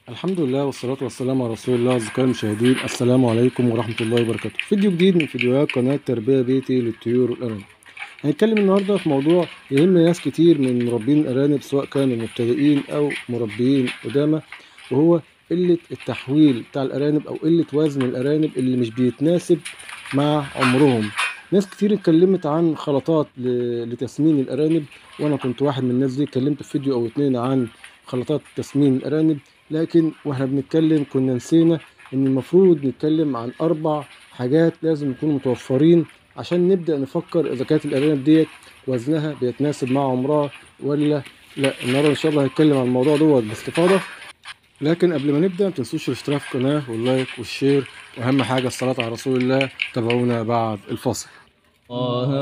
الحمد لله والصلاة والسلام على رسول الله أصدقائي المشاهدين السلام عليكم ورحمة الله وبركاته فيديو جديد من فيديوهات قناة تربية بيتي للطيور والأرانب هنتكلم النهاردة في موضوع يهم ناس كتير من مربين الأرانب سواء كانوا مبتدئين أو مربيين قدامى وهو قلة التحويل بتاع الأرانب أو قلة وزن الأرانب اللي مش بيتناسب مع عمرهم ناس كتير اتكلمت عن خلطات ل- لتسمين الأرانب وأنا كنت واحد من الناس دي اتكلمت في فيديو أو اتنين عن خلطات تسمين الأرانب لكن واحنا بنتكلم كنا نسينا ان المفروض نتكلم عن اربع حاجات لازم يكونوا متوفرين عشان نبدا نفكر اذا كانت الارانب ديت وزنها بيتناسب مع عمرها ولا لا النهارده ان شاء الله هنتكلم عن الموضوع دوت باستفاضه لكن قبل ما نبدا ما تنسوش الاشتراك في القناه واللايك والشير واهم حاجه الصلاه على رسول الله تابعونا بعد الفاصل الله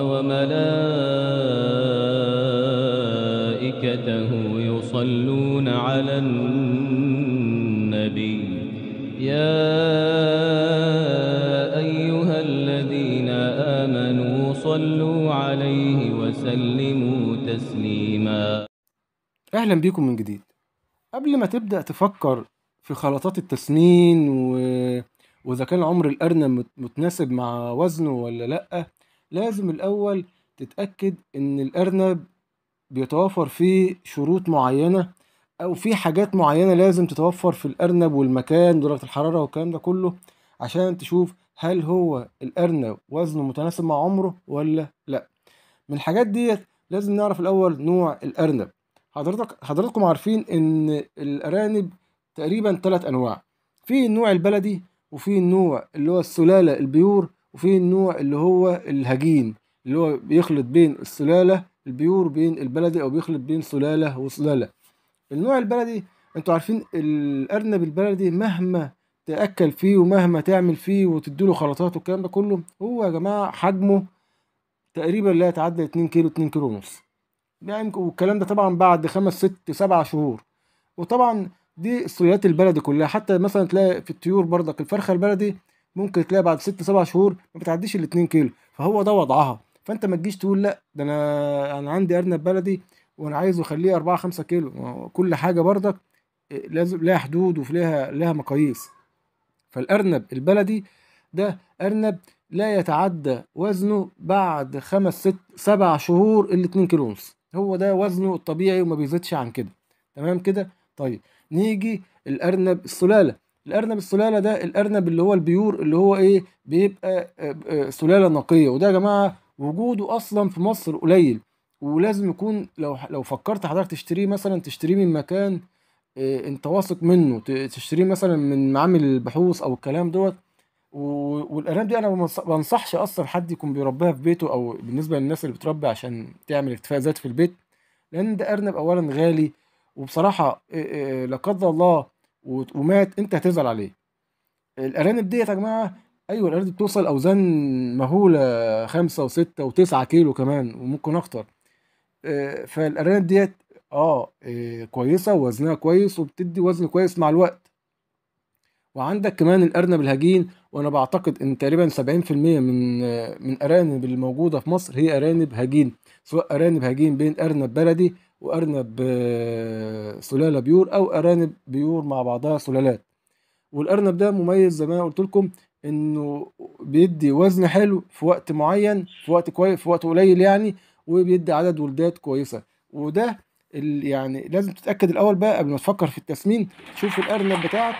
وملائكته يصلون على النبي يا أيها الذين آمنوا صلوا عليه وسلموا تسليما اهلا بيكم من جديد قبل ما تبدا تفكر في خلطات التسمين و... واذا كان عمر الارنب مت- متناسب مع وزنه ولا لا لازم الاول تتاكد ان الارنب بيتوفر فيه شروط معينه او في حاجات معينه لازم تتوفر في الارنب والمكان درجه الحراره والكلام ده كله عشان تشوف هل هو الارنب وزنه متناسب مع عمره ولا لا من الحاجات ديت لازم نعرف الاول نوع الارنب حضرتك حضراتكم عارفين ان الارانب تقريبا ثلاث انواع في النوع البلدي وفي النوع اللي هو السلاله البيور وفي النوع اللي هو الهجين اللي هو بيخلط بين السلاله البيور بين البلدي او بيخلط بين سلاله وسلاله النوع البلدي انتوا عارفين الارنب البلدي مهما تاكل فيه ومهما تعمل فيه وتديله خلطات والكلام ده كله هو يا جماعه حجمه تقريبا لا يتعدى 2 كيلو 2 كيلو ونص يعني يمكن- والكلام ده طبعا بعد خمس ست سبع شهور وطبعا دي السلالات البلدي كلها حتى مثلا تلاقي في الطيور برضك الفرخه البلدي ممكن تلاقي بعد ست سبع شهور ما بتعديش ال 2 كيلو فهو ده وضعها فانت ما تجيش تقول لا ده انا انا عندي ارنب بلدي وانا عايزه اخليه 4 5 كيلو ما هو كل حاجه برضك إيه، لازم لها حدود وفيها لها مقاييس فالارنب البلدي ده ارنب لا يتعدى وزنه بعد خمس ست سبع شهور ال 2 كيلو ونص هو ده وزنه الطبيعي وما بيزيدش عن كده تمام كده طيب نيجي الارنب السلاله الارنب السلاله ده الارنب اللي هو البيور اللي هو ايه بيبقى آه، آه، سلاله نقيه وده يا جماعه وجوده اصلا في مصر قليل ولازم يكون لو لو فكرت حضرتك تشتريه مثلا تشتريه من مكان آه، انت واثق منه ت- تشتريه مثلا من معامل البحوث او الكلام دوت و- والارانب دي انا ما بنص- بنصحش اصلا حد يكون بيربيها في بيته او بالنسبه للناس اللي بتربي عشان تعمل اكتفاء ذاتي في البيت لان ده ارنب اولا غالي وبصراحه إيه إيه لا قدر الله وت- ومات انت هتزعل عليه الارانب ديت يا جماعه ايوه الارانب دي بتوصل اوزان مهوله خمسة وستة وتسعة كيلو كمان وممكن اكتر آه، فالارانب ديت اه آه، كويسه ووزنها كويس وبتدي وزن كويس مع الوقت وعندك كمان الارنب الهجين وانا بعتقد ان تقريبا 70% من آه، من ارانب اللي موجوده في مصر هي ارانب هجين سواء ارانب هجين بين ارنب بلدي وارنب آه، سلاله بيور او ارانب بيور مع بعضها سلالات والارنب ده مميز زي ما أنا قلت لكم انه بيدي وزن حلو في وقت معين في وقت كويس في وقت قليل يعني وبيدي عدد ولدات كويسه وده ال- يعني لازم تتاكد الاول بقى قبل ما تفكر في التسمين تشوف الارنب بتاعك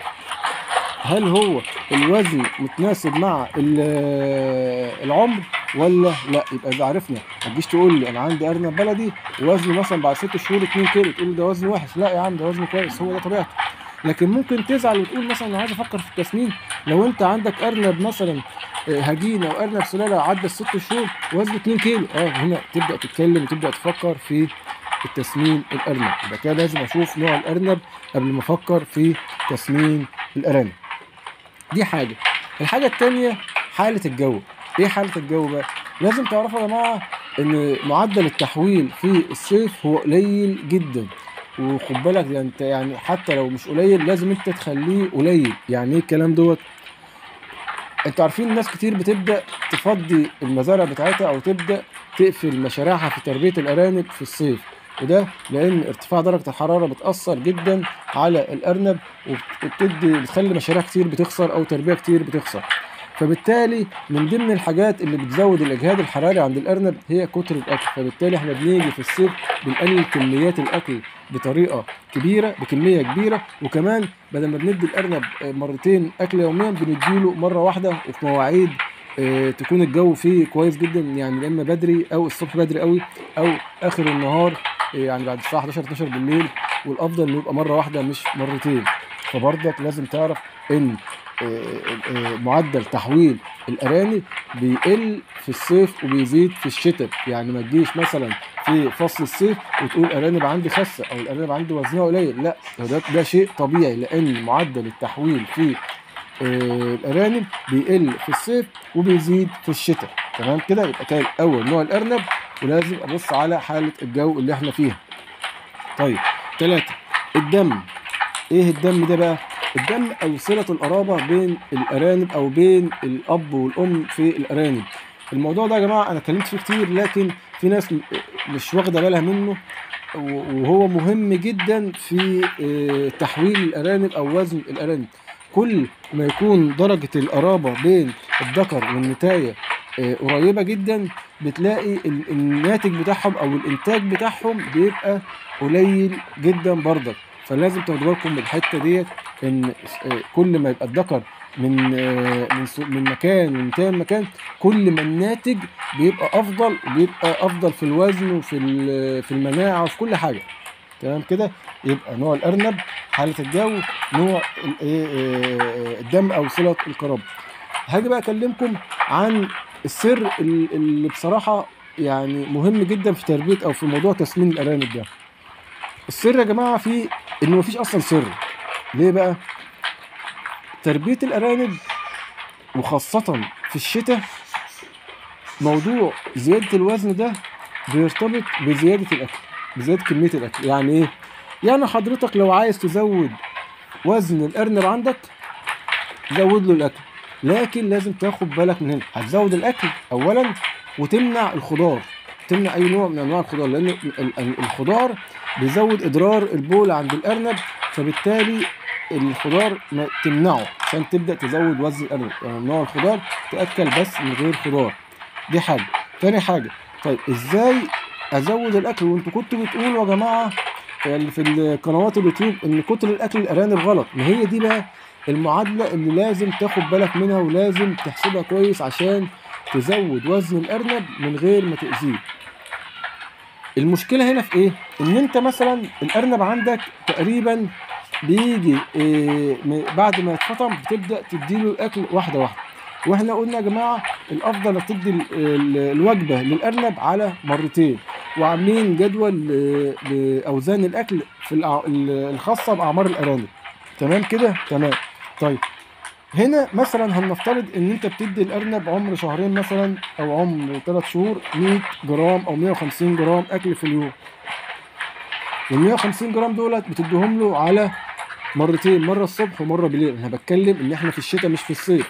هل هو الوزن متناسب مع ال- العمر ولا لا يبقى اذا عرفنا ما تجيش تقول لي انا عندي ارنب بلدي وزنه مثلا بعد ست شهور 2 كيلو تقول لي ده وزن وحش لا يا عم ده وزن كويس هو ده طبيعته لكن ممكن تزعل وتقول مثلا انا عايز افكر في التسمين لو انت عندك ارنب مثلا آه، هجين او ارنب سلاله عدى الست شهور وزنه 2 كيلو اه هنا تبدا تتكلم وتبدا تفكر في التسمين الارنب يبقى كده لازم اشوف نوع الارنب قبل ما افكر في تسمين الارانب دي حاجه الحاجه التانية حاله الجو ايه حاله الجو بقى لازم تعرفوا يا جماعه ان معدل التحويل في الصيف هو قليل جدا وخد بالك ده انت يعني حتى لو مش قليل لازم انت تخليه قليل يعني ايه الكلام دوت انتوا عارفين ناس كتير بتبدا تفضي المزارع بتاعتها او تبدا تقفل مشاريعها في تربيه الارانب في الصيف وده لان ارتفاع درجه الحراره بتاثر جدا على الارنب وبتدي بتخلي مشاريع كتير بتخسر او تربيه كتير بتخسر فبالتالي من ضمن الحاجات اللي بتزود الاجهاد الحراري عند الارنب هي كتر الاكل فبالتالي احنا بنيجي في الصيف بنقلل كميات الاكل بطريقه كبيره بكميه كبيره وكمان بدل ما بندي الارنب مرتين اكل يوميا بنديله مره واحده وفي مواعيد آه، تكون الجو فيه كويس جدا يعني يا اما بدري او الصبح بدري قوي او اخر النهار آه، يعني بعد الساعه 11 12 بالليل والافضل انه يبقى مره واحده مش مرتين فبرضك لازم تعرف ان آه، آه، معدل تحويل الارانب بيقل في الصيف وبيزيد في الشتاء يعني ما تجيش مثلا في فصل الصيف وتقول الارانب عندي خاسه او الارانب عندي وزنها قليل لا ده, ده شيء طبيعي لان معدل التحويل في آه، الارانب بيقل في الصيف وبيزيد في الشتاء تمام كده يبقى كده اول نوع الارنب ولازم ابص على حاله الجو اللي احنا فيها طيب ثلاثة الدم ايه الدم ده بقى الدم او صله القرابه بين الارانب او بين الاب والام في الارانب الموضوع ده يا جماعه انا اتكلمت فيه كتير لكن في ناس م- مش واخده بالها منه و- وهو مهم جدا في آه، تحويل الارانب او وزن الارانب كل ما يكون درجه القرابه بين الذكر والنتايه آه، قريبه جدا بتلاقي ال- الناتج بتاعهم او الانتاج بتاعهم بيبقى قليل جدا برضك فلازم تاخدوا بالكم من الحته ديت ان آه، كل ما يبقى الذكر من آه، من سو- من مكان ومن مكان كل ما الناتج بيبقى افضل وبيبقى افضل في الوزن وفي ال- في المناعه وفي كل حاجه تمام كده يبقى نوع الارنب حاله الجو نوع ال- إيه، آه، الدم او صله القرابه هاجي بقى اكلمكم عن السر ال- اللي بصراحه يعني مهم جدا في تربيه او في موضوع تسمين الارانب ده السر يا جماعه في انه مفيش اصلا سر ليه بقى تربيه الارانب وخاصه في الشتاء موضوع زياده الوزن ده بيرتبط بزياده الاكل بزياده كميه الاكل يعني ايه يعني حضرتك لو عايز تزود وزن الارنب عندك زود له الاكل لكن لازم تاخد بالك من هنا هتزود الاكل اولا وتمنع الخضار تمنع اي نوع من انواع الخضار لان ال- ال- الخضار بيزود ادرار البول عند الارنب فبالتالي الخضار ما تمنعه عشان تبدا تزود وزن الارنب يعني نوع الخضار تاكل بس من غير خضار دي حاجه تاني حاجه طيب ازاي ازود الاكل وانتوا كنتوا بتقولوا يا جماعه اللي في القنوات اليوتيوب ان كتر الاكل الارانب غلط ما هي دي بقى المعادله اللي لازم تاخد بالك منها ولازم تحسبها كويس عشان تزود وزن الارنب من غير ما تاذيه المشكله هنا في ايه ان انت مثلا الارنب عندك تقريبا بيجي إيه م- بعد ما يتفطم بتبدا تديله الاكل واحده واحده واحنا قلنا يا جماعه الافضل انك تدي ال- ال- الوجبه للارنب على مرتين وعاملين جدول ل- لاوزان الاكل في الأع- ال- الخاصه باعمار الارانب تمام كده تمام طيب هنا مثلا هنفترض ان انت بتدي الارنب عمر شهرين مثلا او عمر ثلاث شهور 100 جرام او 150 جرام اكل في اليوم وال 150 جرام دولت بتديهم له على مرتين مره الصبح ومره بالليل انا بتكلم ان احنا في الشتاء مش في الصيف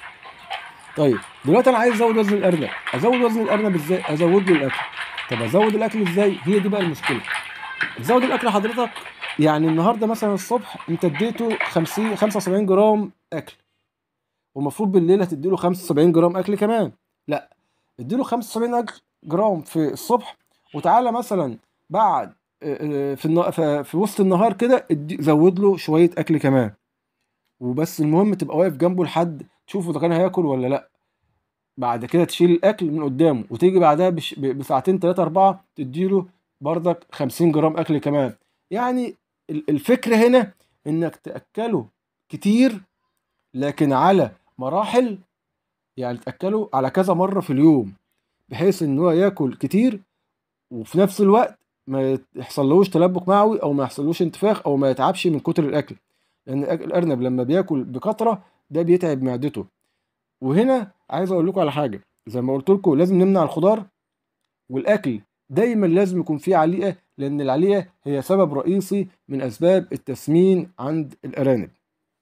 طيب دلوقتي انا عايز ازود وزن الارنب ازود وزن الارنب ازاي ازود له الاكل طب ازود الاكل ازاي هي دي بقى المشكله تزود الاكل حضرتك يعني النهارده مثلا الصبح انت اديته 50 75 جرام اكل ومفروض بالليل هتديله 75 جرام اكل كمان لا اديله 75 أكل جرام في الصبح وتعالى مثلا بعد آه، آه، في النا- في في وسط النهار كده ادي- زود له شويه اكل كمان وبس المهم تبقى واقف جنبه لحد تشوفه اذا كان هياكل ولا لا بعد كده تشيل الاكل من قدامه وتيجي بعدها بش... ب- بساعتين ثلاثه اربعه تديله بردك 50 جرام اكل كمان يعني ال- الفكره هنا انك تاكله كتير لكن على مراحل يعني تاكله على كذا مره في اليوم بحيث ان هو ياكل كتير وفي نفس الوقت ما يحصلوش تلبك معوي او ما يحصلوش انتفاخ او ما يتعبش من كتر الاكل لان الأك- الارنب لما بياكل بكثره ده بيتعب معدته وهنا عايز اقول لكم على حاجه زي ما قلت لكم لازم نمنع الخضار والاكل دايما لازم يكون فيه عليقه لان العليقه هي سبب رئيسي من اسباب التسمين عند الارانب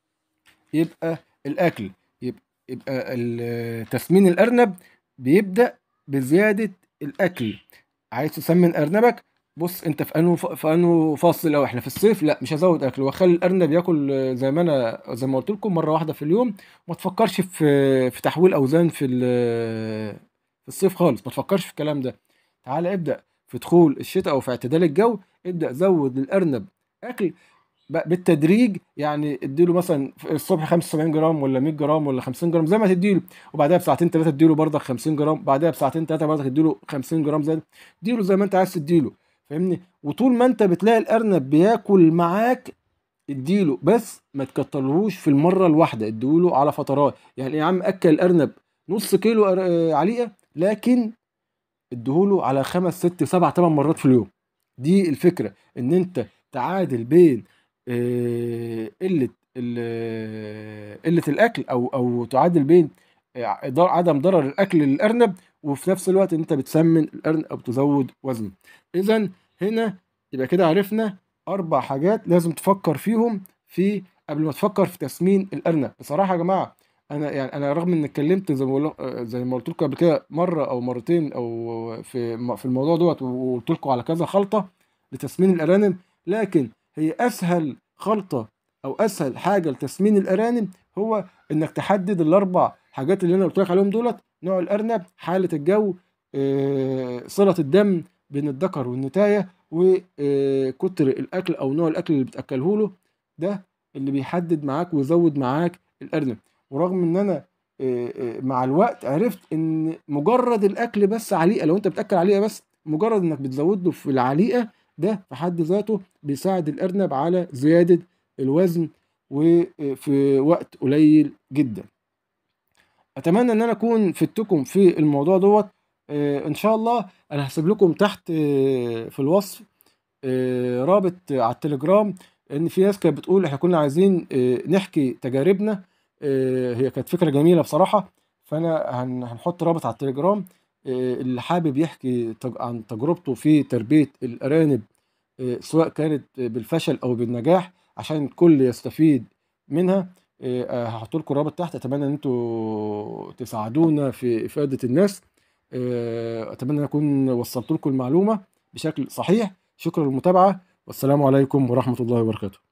يبقى الاكل يبقى, يبقى ال- تسمين الارنب بيبدا بزياده الاكل عايز تسمن ارنبك بص انت في انه في انه فصل لو احنا في الصيف لا مش هزود اكل واخلي الارنب ياكل آه، زي ما انا زي ما قلت لكم مره واحده في اليوم ما تفكرش في في تحويل اوزان في ال- في الصيف خالص ما تفكرش في الكلام ده تعالى ابدا في دخول الشتاء او في اعتدال الجو ابدا زود للارنب اكل ب- بالتدريج يعني اديله مثلا في الصبح 75 جرام ولا 100 جرام ولا 50 جرام زي ما تديله وبعدها بساعتين ثلاثه اديله برضك 50 جرام بعدها بساعتين ثلاثه برضك اديله 50 جرام زي اديله زي ما انت عايز تديله فاهمني وطول ما انت بتلاقي الارنب بياكل معاك اديله بس ما تكترلهوش في المره الواحده اديله على فترات يعني يا عم اكل الارنب نص كيلو أر- آه، عليقه لكن اديهوله على خمس ست سبع ثمان مرات في اليوم دي الفكره ان انت تعادل بين آه، قله ال- قله الاكل او او تعادل بين آه، ضر- عدم ضرر الاكل للارنب وفي نفس الوقت انت بتسمن الارنب او تزود وزنه اذا هنا يبقى كده عرفنا اربع حاجات لازم تفكر فيهم في قبل ما تفكر في تسمين الارنب بصراحه يا جماعه انا يعني انا رغم ان اتكلمت زي ما بقول- آه، زي ما قلت لكم قبل كده مره او مرتين او في في الموضوع دوت وقلت لكم على كذا خلطه لتسمين الارانب لكن هي اسهل خلطه او اسهل حاجه لتسمين الارانب هو انك تحدد الاربع حاجات اللي انا قلت لك عليهم دولت نوع الارنب حاله الجو آه، صله الدم بين الذكر والنتايه وكتر الاكل او نوع الاكل اللي بتاكله له ده اللي بيحدد معاك ويزود معاك الارنب ورغم ان انا آه، آه، مع الوقت عرفت ان مجرد الاكل بس عليقه لو انت بتاكل عليقه بس مجرد انك بتزود له في العليقه ده في حد ذاته بيساعد الارنب على زياده الوزن وفي وقت قليل جدا اتمنى ان انا اكون فدتكم في الموضوع دوت آه، ان شاء الله انا هسيب لكم تحت آه، في الوصف آه، رابط على التليجرام ان في ناس كانت بتقول احنا كنا عايزين آه، نحكي تجاربنا آه، هي كانت فكره جميله بصراحه فانا هن- هنحط رابط على التليجرام آه، اللي حابب يحكي تج- عن تجربته في تربيه الارانب آه، سواء كانت بالفشل او بالنجاح عشان الكل يستفيد منها آه، هحط لكم رابط تحت اتمنى ان انتوا تساعدونا في افاده الناس آه، اتمنى ان اكون وصلت لكم المعلومه بشكل صحيح شكرا للمتابعه والسلام عليكم ورحمه الله وبركاته